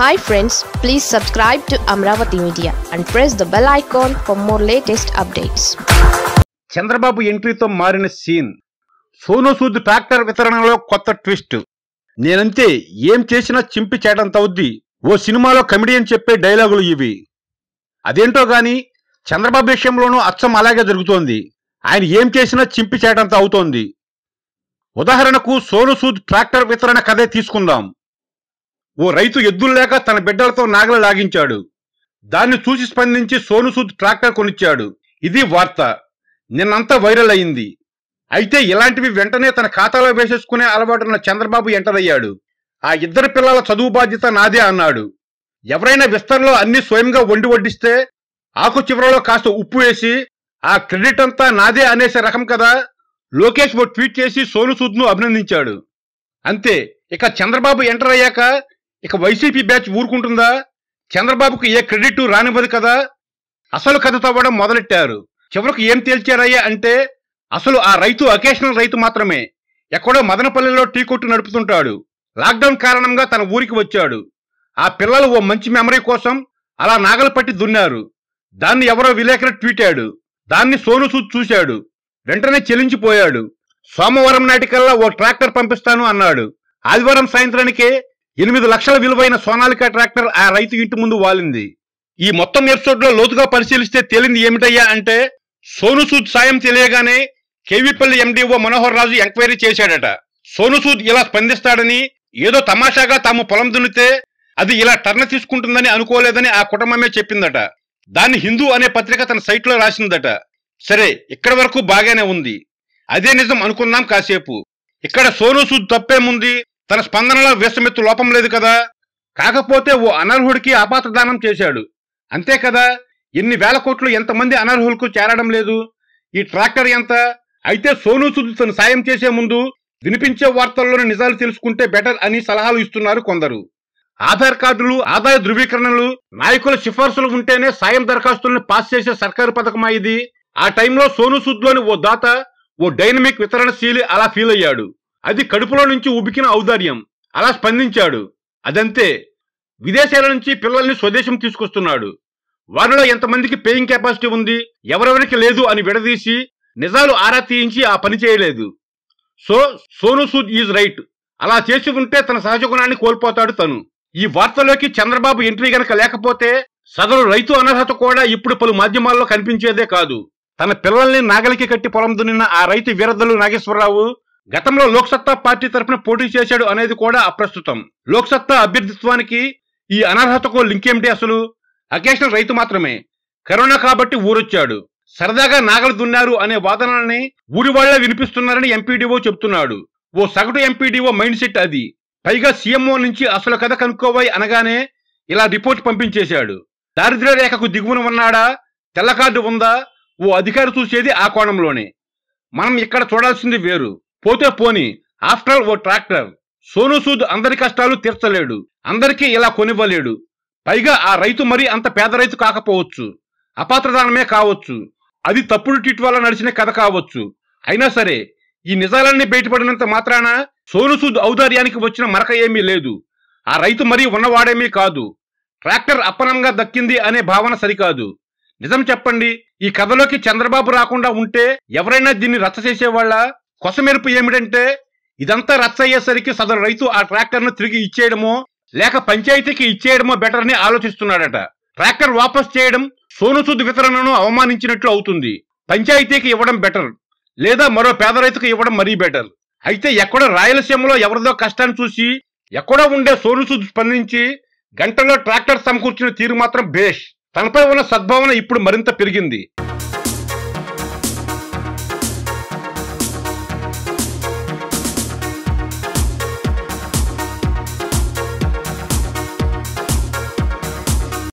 hi friends please subscribe to Amaravati media and press the bell icon for more latest updates Chandrababu ఎంట్రీతో మారిన scene Sonu Sood tractor వితరణలో కొత్త twist నేనంతే ఏం చేసినా చింపి చేయడంత అవుద్ది ఓ సినిమాలో కమెడియన్ చెప్పే డైలాగులు ఇవి అదేంటో గాని చంద్రబాబు విషయంలోనూ అచ్చం అలాగే జరుగుతోంది ఆయన ఏం చేసినా చింపి చేయడంత అవుతోంది ఉదాహరణకు సోను సూద్ ట్రాక్టర్ వితరణ కథే తీసుకుందాం ఓ రైతు ఎద్దులు లేక తన బిడ్డలతో నాగలు లాగించాడు దాన్ని చూసి స్పందించి సోను సూద్ ట్రాక్టర్ కొనిచ్చాడు ఇది వార్త నిన్నంతా వైరల్ అయింది అయితే ఇలాంటివి వెంటనే తన ఖాతాలో వేసేసుకునే అలవాటున్న చంద్రబాబు ఎంటర్ అయ్యాడు ఆ ఇద్దరు పిల్లల చదువు బాధ్యత నాదే అన్నాడు ఎవరైనా విస్తరణలో అన్ని స్వయంగా వండి వడ్డిస్తే ఆకు చివరలో కాస్త ఉప్పు వేసి ఆ క్రెడిట్ అంతా నాదే అనేసే రకం కదా లోకేష్ ఓ ట్వీట్ చేసి సోను సూద్ ను అభినందించాడు అంతే ఇక చంద్రబాబు ఎంటర్ అయ్యాక ఇక వైసీపీ బ్యాచ్ ఊరుకుంటుందా చంద్రబాబుకు ఏ క్రెడిట్ రానివ్వదు కదా అసలు కథ తవ్వడం మొదలెట్టారు చివరకు ఏం తేల్చారయ్యా అంటే అసలు ఆ రైతు అకేషనల్ రైతు మాత్రమే ఎక్కడో మదనపల్లిలో టీ కొట్టు నడుపుతుంటాడు లాక్డౌన్ కారణంగా తన ఊరికి వచ్చాడు ఆ పిల్లలు ఓ మంచి మెమరీ కోసం అలా నాగలు పట్టి దున్నారు దాన్ని ఎవరో విలేకరు ట్వీటాడు దాన్ని సోను సూద్ చూశాడు వెంటనే చెలించిపోయాడు సోమవారం నాటికల్లా ఓ ట్రాక్టర్ పంపిస్తాను అన్నాడు ఆదివారం సాయంత్రానికే ఎనిమిది లక్షల విలువైన సోనాలికా ట్రాక్టర్ ఆ రైతు ఇంటి ముందు వాలింది ఈ మొత్తం ఎపిసోడ్ లో లోతుగా పరిశీలిస్తే తేలింది ఏమిటయ్యా అంటే సోను సూద్ సాయం తెలియగానే కేవీపల్లి ఎండిఓ మనోహర్ రాజు ఎంక్వైరీ చేశాడట సోను సూద్ ఇలా స్పందిస్తాడని ఏదో తమాషాగా తాము పొలం దున్నితే అది ఇలా టర్న్ తీసుకుంటుందని అనుకోలేదని ఆ కుటుంబమే చెప్పిందట దాన్ని హిందూ అనే పత్రిక తన సైట్ లో రాసిందట సరే ఇక్కడి వరకు బాగానే ఉంది అదే నిజం అనుకున్నాం కాసేపు ఇక్కడ సోను సూద్ తప్పేముంది తన స్పందనలో వేసమెత్తు లోపం లేదు కదా కాకపోతే ఓ అనర్హుడికి అపాత్రదానం చేశాడు అంతే కదా ఎన్ని వేల కోట్లు ఎంతమంది అనర్హులకు చేరడం లేదు ఈ ట్రాక్టర్ ఎంత అయితే సోను సూద్ తను సాయం చేసే ముందు వినిపించే వార్తల్లోని నిజాలు తెలుసుకుంటే బెటర్ అని సలహాలు ఇస్తున్నారు కొందరు ఆధార్ కార్డులు ఆదాయ ధృవీకరణలు నాయకుల సిఫార్సులు ఉంటేనే సాయం దరఖాస్తులను పాస్ చేసే సర్కారు పథకమా ఇది ఆ టైంలో సోను సూద్ లోని ఓ దాత ఓ డైనమిక్ వితరణశీలి అలా ఫీల్ అయ్యాడు అది కడుపులో నుంచి ఉబికిన ఔదార్యం అలా స్పందించాడు అదంతే విదేశాల నుంచి పిల్లల్ని స్వదేశం తీసుకొస్తున్నాడు వారిలో ఎంతమందికి పేయింగ్ కెపాసిటీ ఉంది ఎవరెవరికి లేదు అని విడదీసి నిజాలు ఆరా తీయించి ఆ పని చేయలేదు so Sonu Sood is right అలా చేసి ఉంటే తన సహజ గుణాన్ని కోల్పోతాడు తను ఈ వార్తలోకి చంద్రబాబు ఎంట్రీ గనక లేకపోతే సదరు రైతు అనర్హత కూడా ఇప్పుడు పలు మాధ్యమాల్లో కనిపించేదే కాదు తన పిల్లల్ని నాగలికి కట్టి పొలం దున్నిన ఆ రైతు వీరద్దలు నాగేశ్వరరావు గతంలో లోక్సత్తా పార్టీ తరఫున పోటీ చేశాడు అనేది కూడా అప్రస్తుతం లోక్సత్తా అభ్యర్థిత్వానికి ఈ అనర్హతకు లింక్ ఏమిటి అసలు అకేషనల్ రైతు మాత్రమే కరోనా కాబట్టి ఊరొచ్చాడు సరదాగా నాగలు దున్నారు అనే వాదనని ఊరి వాళ్లే వినిపిస్తున్నారని ఎంపీడీఓ చెప్తున్నాడు ఓ సగటు ఎంపీడీఓ మైండ్ సెట్ అది పైగా సీఎంఓ నుంచి అసలు కథ కనుక్కోవాయి అనగానే ఇలా రిపోర్ట్ పంపించేశాడు దారిద్ర్య రేఖకు దిగువన ఉన్నాడా తెల్ల కార్డు ఉందా ఓ అధికారి చూసేది ఆ కోణంలోనే మనం ఇక్కడ చూడాల్సింది వేరు పోతే పోని ఆఫ్టర్ ఆల్ ఓ ట్రాక్టర్ సోను సూద్ అందరి కష్టాలు తీర్చలేడు అందరికీ ఇలా కొనివ్వలేడు పైగా ఆ రైతు మరి అంత పేద రైతు కాకపోవచ్చు అపాత్రదానమే కావచ్చు అది తప్పుడు టిట్ వల్ల నడిచిన కథ కావచ్చు అయినా సరే ఈ నిజాలన్నీ బయటపడినంత మాత్రాన సోను సూద్ ఔదార్యానికి వచ్చిన మరక ఏమీ లేదు ఆ రైతు మరీ ఉన్నవాడేమీ కాదు ట్రాక్టర్ అప్పనంగా దక్కింది అనే భావన సరికాదు నిజం చెప్పండి ఈ కథలోకి చంద్రబాబు రాకుండా ఉంటే ఎవరైనా దీన్ని రచ్చ చేసేవాళ్ళ కొసమెరుపు ఏమిటంటే ఇదంతా రచ్చ అయ్యేసరికి సదరు రైతు ఆ ట్రాక్టర్ ను తిరిగి ఇచ్చేయడమో లేక పంచాయతీకి ఇచ్చేయడమో బెటర్ అని ఆలోచిస్తున్నాడట ట్రాక్టర్ వాపస్ చేయడం సోను సూద్ వితరణను అవమానించినట్లు అవుతుంది పంచాయతీకి ఇవ్వడం బెటర్ లేదా మరో పేద రైతుకు ఇవ్వడం మరీ బెటర్ అయితే ఎక్కడో రాయలసీమలో ఎవరిదో కష్టాన్ని చూసి ఎక్కడో ఉండే సోను సూద్ స్పందించి గంటలో ట్రాక్టర్ సమకూర్చిన తీరు మాత్రం బేష్ తనపై ఉన్న సద్భావన ఇప్పుడు మరింత పెరిగింది